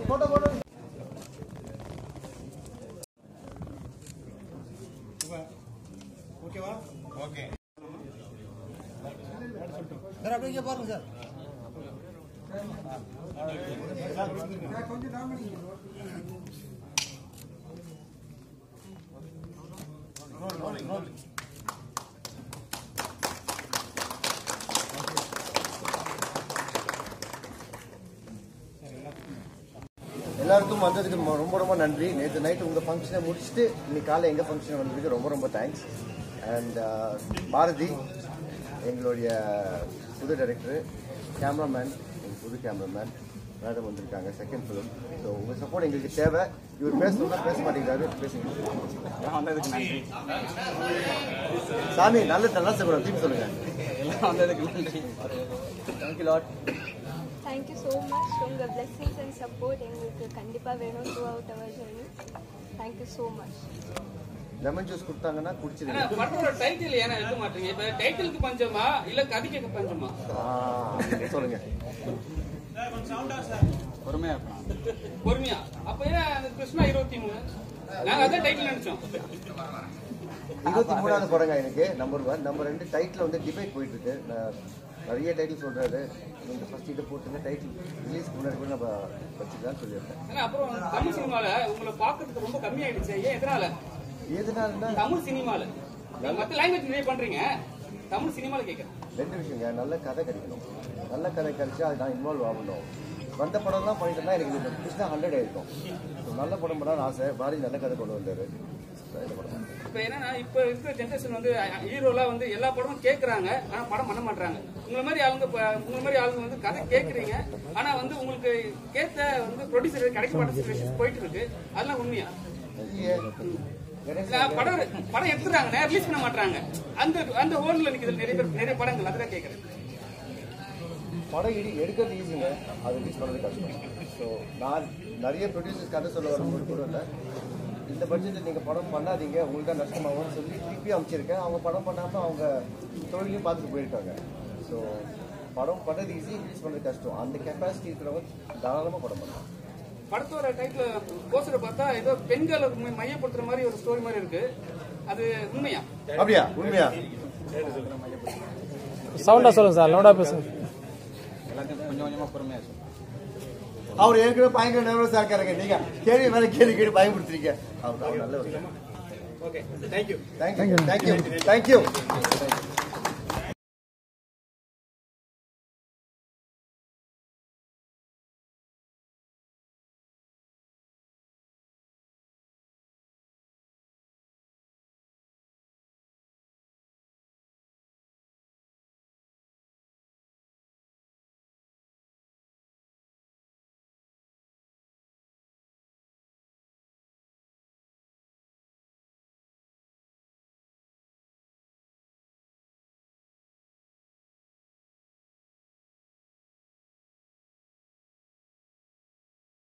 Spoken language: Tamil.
ஓகேவா ஓகே சார் அப்படியே இங்கே பாருங்க சார் எல்லாருக்கும் வந்ததுக்கு ம- ரொம்ப ரொம்ப நன்றி நேற்று நைட் உங்கள் ஃபங்க்ஷனை முடிச்சுட்டு இன்னைக்கு காலை எங்கள் ஃபங்க்ஷன் வந்ததுக்கு ரொம்ப ரொம்ப தேங்க்ஸ் அண்ட் பாரதி எங்களுடைய புது டைரக்டர் கேமராமேன் எங்கள் புது கேமராமேன் மேடம் வந்திருக்காங்க செகண்ட் ஃபிலிம் ஸோ உங்கள் சப்போர்ட் எங்களுக்கு தேவை இவர் பேசணும்னா பேச மாட்டேங்கிறாரு பேசுங்க எல்லாம் வந்ததுக்கு நன்றி சாமி நல்ல நல்லா சொல்லணும் திருப்பி சொல்லுங்கள் எல்லாம் வந்ததுக்கு நன்றி thank you lot thank you so much உங்கள் பிளெஸிங்ஸ் அண்ட் சப்போர்ட் எங்களுக்கு கண்டிப்பாக வேணும் throughout our journey thank you so much lemon juice கொடுத்தாங்கன்னா ஆனா குடிச்சிருங்க படத்தோட டைட்டில் ஏன்னா வைக்க மாட்டீங்க இப்ப டைட்டிலுக்கு பஞ்சமா இல்ல கதைக்கு பஞ்சமா ஆ சொல்லுங்க பொறுமையா இருக்கலாம் பொறுமையா அப்ப ஏன் அந்த கிருஷ்ணா இருபத்தி மூணு நாங்க அதான் டைட்டில் நினைச்சோம் இருபத்தி மூணாவது படங்க எனக்கு நம்பர் ஒன் நம்பர் ரெண்டு டைட்டில் வந்து டிபேட் போயிட்டு இருக்கு நான் நிறைய டைட்டில் சொல்றாரு நீங்க ஃபர்ஸ்ட் இதை போட்டுங்க டைட்டில் ரிலீஸ்க்கு முன்னாடி கூட நம்ம வச்சுக்கலாம்னு சொல்லியிருக்கேன் ஆனா அப்புறம் தமிழ் சினிமால உங்களை பாக்குறதுக்கு ரொம்ப கம்மியாயிடுச்சு ஏன் எதனால எதனாலன்னா தமிழ் சினிமால நீங்க மத்த லாங்குவேஜ் நிறைய பண்றீங்க தமிழ் சினிமால கேக்குறேன் ரெண்டு விஷயங்க நல்ல கதை கிடைக்கணும் நல்ல கதை கிடைச்சா அது நான் இன்வால்வ் ஆகணும் வந்த படம்லாம் பண்ணிட்டேன்னா எனக்கு இந்த கிருஷ்ணா ஹண்ட்ரட் ஆயிருக்கும் ஸோ நல்ல படம் பண்ணான்னு ஆசை பாரதி நல்ல கதை கொண்டு வந்தாரு இந்த படம் இப்ப என்னன்னா இப்ப இருக்கிற ஜென்ரேஷன் வந்து ஹீரோலாம் வந்து எல்லா படமும் கேக்குறாங்க ஆனா படம் பண்ண மாட்டாங்க உங்களை மாதிரி ஆளுங்க இப்ப- உங்களை மாதிரி ஆளுங்க வந்து கதை கேக்குறீங்க ஆனா வந்து உங்களுக்கு கேத்த வந்து ப்ரொடியூசர் கிடைக்க மாட்டேன் சுச்சுவேஷன் போயிட்டு இருக்கு அதெல்லாம் உண்மையா இல்லையே கணேஷ் நான் படம் படம் எடுத்துறாங்க ரிலீஸ் பண்ண மாட்டாங்க அந்த அந்த ஹோல்ல நிக்குது நிறைய பேர் நிறைய படங்கள் அதுதான் கேக்குறேன் படம் இடி எடுக்கிறது ஈஸிங்க அது ரிலீஸ் பண்ணுறது கஷ்டம் ஸோ நான் நிறைய ப்ரொடியூசர்ஸ் கதை சொல்ல வரும்போது கூட இல்லை இந்த பட்ஜெட்டில் நீங்கள் படம் பண்ணாதீங்க உங்களுக்கு தான் நஷ்டமாகும்னு சொல்லி திருப்பி அமைச்சிருக்கேன் அவங்க படம் பண்ணாமல் அவங்க தொழிலையும் பார்த்துட்டு போயிருக்காங்க ஸோ படம் பண்ணது ஈஸி ரிலீஸ் பண்ணுறது கஷ்டம் அந்த கெப்பாசிட்டி இருக்கிறவங்க தாராளமாக படம் பண்ணலாம் படத்தோட டைட்டில் போஸ்டரை பார்த்தா ஏதோ பெண்களை மை- மையப்படுத்துற மாதிரி ஒரு ஸ்டோரி மாதிரி இருக்கு அது உண்மையா அப்படியா உண்மையா சவுண்டா சொல்லுங்க சார் லவுடா பேசுங்க எல்லாத்தையும் கொஞ்சம் கொஞ்சமா பொறுமையா சொல்லுங்க அவர் ஏற்கனவே பயங்கர நர்வஸாக இருக்காருங்க நீங்கள் கேள்வி மேலே கேள்வி கேட்டு பயன்படுத்துறீங்க அவர் அவர் நல்ல ஒரு okay thank you thank you thank you thank you